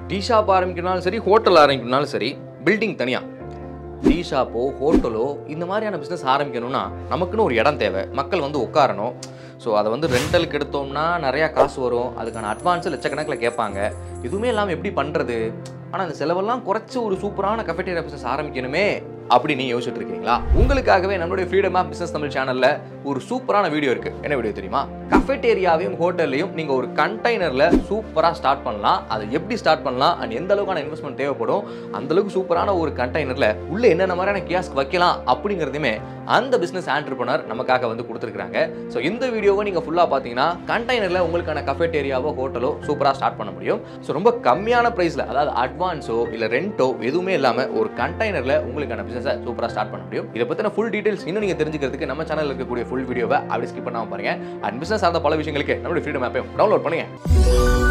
tea shop ஆரம்பிக்கணும்னாலும் சரி hotel ஆரம்பிக்கணும்னாலும் சரி building தனியாக டீ ஷாப்போ ஹோட்டலோ இந்த மாதிரியான பிஸ்னஸ் ஆரம்பிக்கணும்னா நமக்குன்னு ஒரு இடம் தேவை மக்கள் வந்து உட்காரணும் ஸோ அதை வந்து ரெண்டலுக்கு எடுத்தோம்னா நிறையா காசு வரும் அதுக்கான அட்வான்ஸு லட்சக்கணக்கில் கேட்பாங்க எதுவுமே இல்லாமல் எப்படி பண்ணுறது ஆனால் அந்த செலவெல்லாம் குறைச்சி ஒரு சூப்பரான கஃபேட்டேரியா பிஸ்னஸ் ஆரம்பிக்கணுமே அப்படி நீ யோசிச்சுட்டு இருக்கீங்களா உங்களுக்காகவே நம்மளுடைய ஃப்ரீடம் ஆஃப் பிசினஸ் தமிழ் சேனல்ல ஒரு சூப்பரான வீடியோ இருக்கு என்ன வீடியோ தெரியுமா கஃபேட்டேரியாவையும் ஹோட்டல்லையும் நீங்க ஒரு கண்டெய்னர்ல சூப்பரா ஸ்டார்ட் பண்ணலாம் அதை எப்படி ஸ்டார்ட் பண்ணலாம் அண்ட் எந்த அளவுக்கான இன்வெஸ்ட்மெண்ட் தேவைப்படும் அந்த அளவுக்கு சூப்பரான ஒரு கண்டெய்னர்ல உள்ள என்னென்ன மாதிரியான கியாஸ்க் வைக்கலாம் அப்படிங்கிறதையுமே அந்த பிசினஸ் ஆண்டர்பனர் நமக்காக வந்து கொடுத்துருக்காங்க ஸோ இந்த வீடியோவை நீங்க ஃபுல்லா பார்த்தீங்கன்னா கண்டெய்னர்ல உங்களுக்கான கஃபேட்டேரியாவோ ஹோட்டலோ சூப்பரா ஸ்டார்ட் பண்ண முடியும் ஸோ ரொம்ப கம்மியான பிரைஸ்ல அதாவது அட்வான்ஸோ இல்ல ரெண்டோ எதுவுமே இல்லாம ஒரு கண்டெய்னர்ல உங்களுக்கான பிசினஸை சூப்பரா ஸ்டார்ட் பண்ண முடியும் இதை பத்தின ஃபுல் டீடைல்ஸ் இன்னும் நீங்க தெரிஞ்சுக்கிறதுக்கு நம்ம சேனல்ல இருக்கக்கூடிய ஃபுல் வீடியோவை அப்படி ஸ்கிப் பண்ணாம பாருங்க அண்ட் பிசினஸ் சார்ந்த பல விஷயங்களுக்கு நம்மளுடைய ஃப்ரீடம் ஆப்பையும் டவுன்லோட் பண்ணுங்க